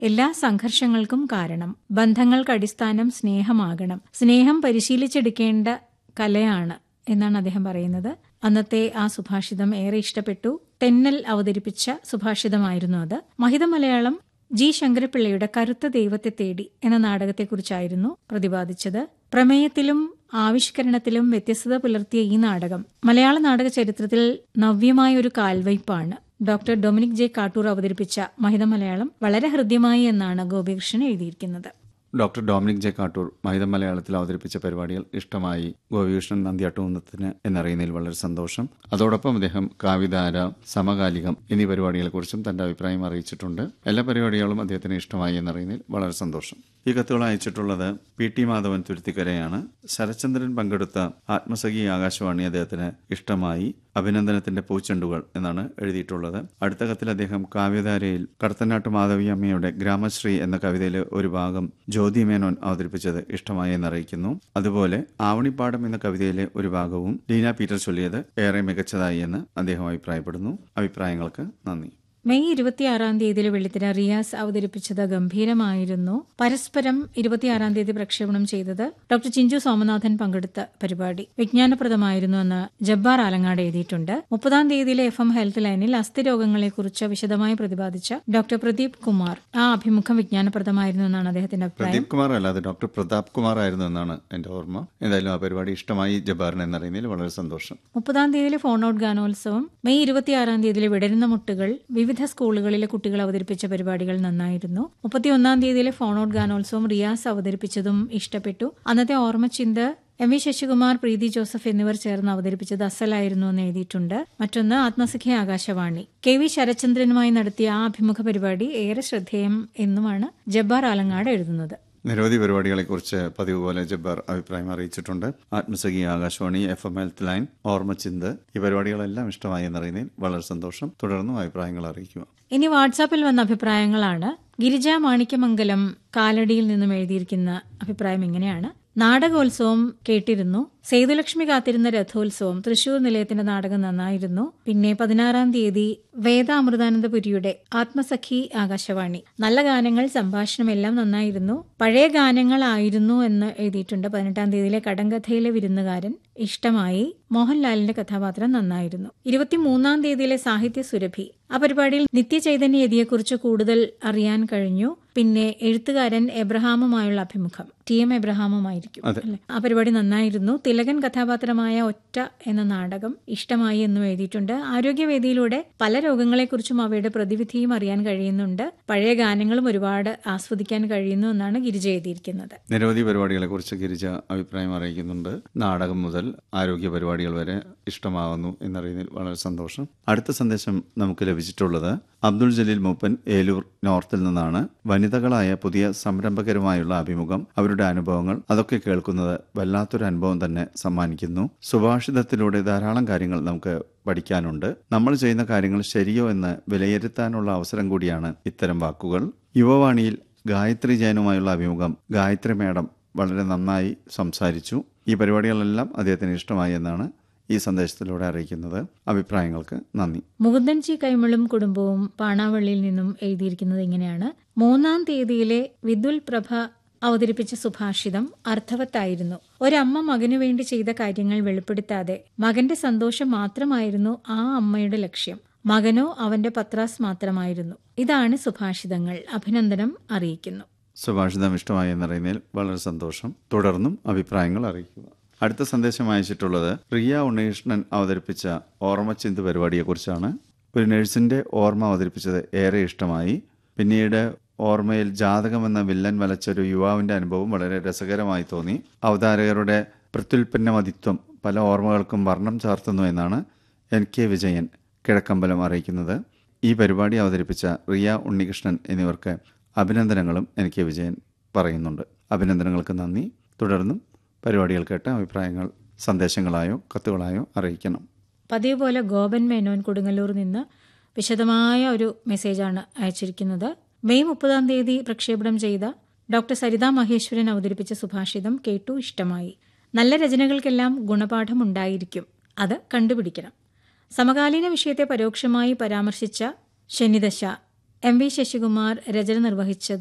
എല്ലാ സംഘർഷങ്ങൾക്കും കാരണം ബന്ധങ്ങൾക്ക് അടിസ്ഥാനം സ്നേഹമാകണം സ്നേഹം പരിശീലിച്ചെടുക്കേണ്ട കലയാണ് എന്നാണ് അദ്ദേഹം പറയുന്നത് അന്നത്തെ ആ സുഭാഷിതം ഏറെ ഇഷ്ടപ്പെട്ടു തെന്നൽ അവതരിപ്പിച്ച സുഭാഷിതമായിരുന്നു അത് മഹിത മലയാളം ജി ശങ്കരപിള്ളയുടെ കറുത്ത ദൈവത്തെ തേടി എന്ന നാടകത്തെക്കുറിച്ചായിരുന്നു പ്രതിപാദിച്ചത് പ്രമേയത്തിലും ആവിഷ്കരണത്തിലും വ്യത്യസ്തത പുലർത്തിയ ഈ നാടകം മലയാള നാടക ചരിത്രത്തിൽ നവ്യമായ ഒരു കാൽവയ്പാണ് ഡോക്ടർ ഡൊമിനിക് ജെ കാട്ടൂർ അവതരിപ്പിച്ച മഹിത മലയാളം വളരെ ഹൃദ്യമായി എന്നാണ് ഗോപികൃഷ്ണൻ എഴുതിയിരിക്കുന്നത് ഡോക്ടർ ഡൊമിനിക് ജെ കാട്ടൂർ മഹിതം മലയാളത്തിൽ അവതരിപ്പിച്ച പരിപാടികൾ ഇഷ്ടമായി ഗോപികൃഷ്ണൻ നന്ദിയാട്ടുകുന്നത്തിന് എന്നറിയുന്നതിൽ വളരെ സന്തോഷം അതോടൊപ്പം അദ്ദേഹം കാവിധാര സമകാലികം എന്നീ പരിപാടികളെക്കുറിച്ചും തന്റെ അഭിപ്രായം അറിയിച്ചിട്ടുണ്ട് എല്ലാ പരിപാടികളും അദ്ദേഹത്തിന് ഇഷ്ടമായി എന്നറിയുന്നതിൽ വളരെ സന്തോഷം ഈ കത്തുകൾ അയച്ചിട്ടുള്ളത് പി ടി മാധവൻ തുരുത്തിക്കരയാണ് ശരചന്ദ്രൻ പങ്കെടുത്ത ആത്മസഖി ആകാശവാണി അദ്ദേഹത്തിന് ഇഷ്ടമായി അഭിനന്ദനത്തിന്റെ പൂച്ചെണ്ടുകൾ എന്നാണ് എഴുതിയിട്ടുള്ളത് അടുത്ത കത്തിൽ അദ്ദേഹം കാവ്യധാരയിൽ കടത്തനാട്ട് മാധവി അമ്മയുടെ ഗ്രാമശ്രീ എന്ന കവിതയിലെ ഒരു ഭാഗം ജ്യോതി മേനോൻ അവതരിപ്പിച്ചത് ഇഷ്ടമായി എന്നറിയിക്കുന്നു അതുപോലെ ആവണിപ്പാടം എന്ന കവിതയിലെ ഒരു ഭാഗവും ലീന പീറ്റർ ചൊല്ലിയത് ഏറെ മികച്ചതായി എന്ന് അദ്ദേഹം അഭിപ്രായപ്പെടുന്നു അഭിപ്രായങ്ങൾക്ക് നന്ദി മെയ് ഇരുപത്തിയാറാം തീയതിയിലെ വെള്ളിത്തിര റിയാസ് അവതരിപ്പിച്ചത് ഗംഭീരമായിരുന്നു പരസ്പരം ഇരുപത്തിയാറാം തീയതി പ്രക്ഷേപണം ചെയ്തത് ഡോക്ടർ ചിഞ്ചു സോമനാഥൻ പങ്കെടുത്ത പരിപാടി വിജ്ഞാനപ്രദമായിരുന്നു എന്ന് ജബ്ബാർ ആലങ്ങാട് എഴുതിയിട്ടുണ്ട് മുപ്പതാം തീയതിയിലെ എഫ് എം ഹെൽത്ത് ലൈനിൽ അസ്ഥിരോഗങ്ങളെക്കുറിച്ച് വിശദമായി പ്രതിപാദിച്ച ഡോക്ടർ പ്രദീപ് കുമാർ ആ അഭിമുഖം വിജ്ഞാനപ്രദമായിരുന്നു എന്നാണ് അദ്ദേഹത്തിന്റെ അഭിപ്രായം പ്രദീപ് കുമാർ അല്ലാതെ ഡോക്ടർ പ്രതാപ് കുമാർ ആയിരുന്നു എന്നാണ് എന്റെ ഓർമ്മ എന്തായാലും ആ പരിപാടി ഇഷ്ടമായി ജബ്ബാറിന് എന്നറിയുന്നതിൽ വളരെ സന്തോഷം മുപ്പതാം തീയതിയിലെ ഫോൺ ഔട്ട് ഗാനോത്സവം മെയ് ഇരുപത്തിയാറാം തീയതിയിലെ വിടരുന്ന മുട്ടുകൾ വിവിധ സ്കൂളുകളിലെ കുട്ടികൾ അവതരിപ്പിച്ച പരിപാടികൾ നന്നായിരുന്നു മുപ്പത്തിയൊന്നാം തീയതിയിലെ ഫോൺ ഔട്ട് ഗാനോത്സവം റിയാസ് അവതരിപ്പിച്ചതും ഇഷ്ടപ്പെട്ടു അന്നത്തെ Ormachinthu M V Sasikumar Preethi Joseph എന്നിവർ ചേർന്ന് അവതരിപ്പിച്ചത് അസലായിരുന്നു എന്ന് എഴുതിയിട്ടുണ്ട് മറ്റൊന്ന് ആത്മസഖ്യ ആകാശവാണി കെ വി ശരചന്ദ്രനുമായി നടത്തിയ ആ അഭിമുഖ പരിപാടി ഏറെ ശ്രദ്ധേയം എന്നുമാണ് ജബ്ബാർ ആലങ്ങാട് എഴുതുന്നത് നിരവധി പരിപാടികളെക്കുറിച്ച് പതിവ് പോലെ ജബ്ബാർ അഭിപ്രായം അറിയിച്ചിട്ടുണ്ട് Athmasakhi Akashvani F M health line Ormachinthu ഈ പരിപാടികളെല്ലാം ഇഷ്ടമായി എന്നറിയുന്നതിൽ വളരെ സന്തോഷം തുടർന്നും അഭിപ്രായങ്ങൾ അറിയിക്കുക ഇനി വാട്സാപ്പിൽ വന്ന അഭിപ്രായങ്ങളാണ് ഗിരിജ മാണിക്യമംഗലം കാലടിയിൽ നിന്നും എഴുതിയിരിക്കുന്ന അഭിപ്രായം ഇങ്ങനെയാണ് നാടകോത്സവം കേട്ടിരുന്നു സേതുലക്ഷ്മി കാത്തിരുന്ന രഥോത്സവം തൃശൂർ നിലയത്തിന്റെ നാടകം നന്നായിരുന്നു പിന്നെ പതിനാറാം തീയതി വേദ അമൃതാനന്ദപുരിയുടെ ആത്മസഖി ആകാശവാണി നല്ല ഗാനങ്ങൾ സംഭാഷണം എല്ലാം നന്നായിരുന്നു പഴയ ഗാനങ്ങളായിരുന്നു എന്ന് എഴുതിയിട്ടുണ്ട് പതിനെട്ടാം തീയതിയിലെ കടങ്കഥയിലെ വിരുന്നുകാരൻ ഇഷ്ടമായി മോഹൻലാലിന്റെ കഥാപാത്രം നന്നായിരുന്നു ഇരുപത്തിമൂന്നാം തീയതിയിലെ സാഹിത്യ സുരഭി ആ പരിപാടിയിൽ നിത്യചൈതന്യ യതിയെക്കുറിച്ച് കൂടുതൽ അറിയാൻ കഴിഞ്ഞു പിന്നെ എഴുത്തുകാരൻ എബ്രഹാമുമായുള്ള അഭിമുഖം ടി എം എബ്രഹാമുമായിരിക്കും അല്ലേ ആ പരിപാടി നന്നായിരുന്നു തിലകൻ കഥാപാത്രമായ ഒറ്റ എന്ന നാടകം ഇഷ്ടമായി എന്നും എഴുതിയിട്ടുണ്ട് ആരോഗ്യവേദിയിലൂടെ പല രോഗങ്ങളെക്കുറിച്ചും അവയുടെ പ്രതിവിധിയും അറിയാൻ കഴിയുന്നുണ്ട് പഴയ ഗാനങ്ങളും ഒരുപാട് ആസ്വദിക്കാൻ കഴിയുന്നു എന്നാണ് ഗിരിജ എഴുതിയിരിക്കുന്നത് നിരവധി പരിപാടികളെക്കുറിച്ച് ഗിരിജ അഭിപ്രായം അറിയിക്കുന്നുണ്ട് നാടകം മുതൽ ആരോഗ്യ പരിപാടികൾ വരെ ഇഷ്ടമാവുന്നു എന്നറിയുന്നതിൽ വളരെ സന്തോഷം അടുത്ത സന്ദേശം നമുക്ക് ലഭിച്ചിട്ടുള്ളത് അബ്ദുൾ ജലീൽ മൂപ്പൻ ഏലൂർ നോർത്തിൽ നിന്നാണ് വനിതകളായ പുതിയ സംരംഭകരുമായുള്ള അഭിമുഖം അവരുടെ അനുഭവങ്ങൾ അതൊക്കെ കേൾക്കുന്നത് വല്ലാത്തൊരു അനുഭവം തന്നെ സമ്മാനിക്കുന്നു സുഭാഷിതത്തിലൂടെ ധാരാളം കാര്യങ്ങൾ നമുക്ക് പഠിക്കാനുണ്ട് നമ്മൾ ചെയ്യുന്ന കാര്യങ്ങൾ ശരിയോ എന്ന് വിലയിരുത്താനുള്ള അവസരം കൂടിയാണ് ഇത്തരം വാക്കുകൾ യുവവാണിയിൽ ഗായത്രി ജയനുമായുള്ള അഭിമുഖം ഗായത്രി മേഡം വളരെ നന്നായി സംസാരിച്ചു ഈ പരിപാടികളെല്ലാം അദ്ദേഹത്തിന് ഇഷ്ടമായി എന്നാണ് ഈ സന്ദേശത്തിലൂടെ അറിയിക്കുന്നത് അഭിപ്രായങ്ങൾക്ക് നന്ദി മുകുന്ദൻ ജി കൈമളും കുടുംബവും പാണാവള്ളിയിൽ നിന്നും എഴുതിയിരിക്കുന്നത് ഇങ്ങനെയാണ് മൂന്നാം തീയതിയിലെ വിദുൽ പ്രഭ അവതരിപ്പിച്ച സുഭാഷിതം അർത്ഥവത്തായിരുന്നു ഒരമ്മ മകനു വേണ്ടി ചെയ്ത കാര്യങ്ങൾ വെളിപ്പെടുത്താതെ മകന്റെ സന്തോഷം മാത്രമായിരുന്നു ആ അമ്മയുടെ ലക്ഷ്യം മകനോ അവന്റെ പത്രാസ് മാത്രമായിരുന്നു ഇതാണ് സുഭാഷിതങ്ങൾ അഭിനന്ദനം അറിയിക്കുന്നു സുഭാഷിതം ഇഷ്ടമായി എന്നറിയുന്നതിൽ വളരെ സന്തോഷം തുടർന്നും അഭിപ്രായങ്ങൾ അറിയിക്കുക അടുത്ത സന്ദേശം അയച്ചിട്ടുള്ളത് റിയ ഉണ്ണികൃഷ്ണൻ അവതരിപ്പിച്ച ഓർമ്മച്ചിന്ത് പരിപാടിയെക്കുറിച്ചാണ് ഒരു നഴ്സിന്റെ ഓർമ്മ അവതരിപ്പിച്ചത് ഏറെ ഇഷ്ടമായി പിന്നീട് ഓർമ്മയിൽ ജാതകം എന്ന വില്ലൻ വലച്ച ഒരു യുവാവിന്റെ അനുഭവം വളരെ രസകരമായി തോന്നി അവതാരകരുടെ പ്രത്യുൽപ്പന്നമതിത്വം പല ഓർമ്മകൾക്കും വർണ്ണം ചാർത്തുന്നു എന്നാണ് എൻ കെ വിജയൻ കിഴക്കമ്പലം അറിയിക്കുന്നത് ഈ പരിപാടി അവതരിപ്പിച്ച റിയ ഉണ്ണികൃഷ്ണൻ എന്നിവർക്ക് അഭിനന്ദനങ്ങളും എൻ കെ വിജയൻ പറയുന്നുണ്ട് അഭിനന്ദനങ്ങൾക്ക് നന്ദി തുടർന്നും പരിപാടികൾ കേട്ട് അഭിപ്രായങ്ങൾ സന്ദേശങ്ങളായോ കത്തുകളായോ അറിയിക്കണം പതിവ് പോലെ ഗോപൻ മേനോൻ കൊടുങ്ങല്ലൂർ നിന്ന് വിശദമായ ഒരു മെസ്സേജാണ് അയച്ചിരിക്കുന്നത് മെയ് മുപ്പതാം തീയതി പ്രക്ഷേപണം ചെയ്ത ഡോക്ടർ സരിത മഹേശ്വരൻ അവതരിപ്പിച്ച സുഭാഷിതം കേട്ടു ഇഷ്ടമായി നല്ല രചനകൾക്കെല്ലാം ഗുണപാഠമുണ്ടായിരിക്കും അത് കണ്ടുപിടിക്കണം സമകാലീന വിഷയത്തെ പരോക്ഷമായി പരാമർശിച്ച ശനിദശ എം വി ശശികുമാർ രചന നിർവഹിച്ചത്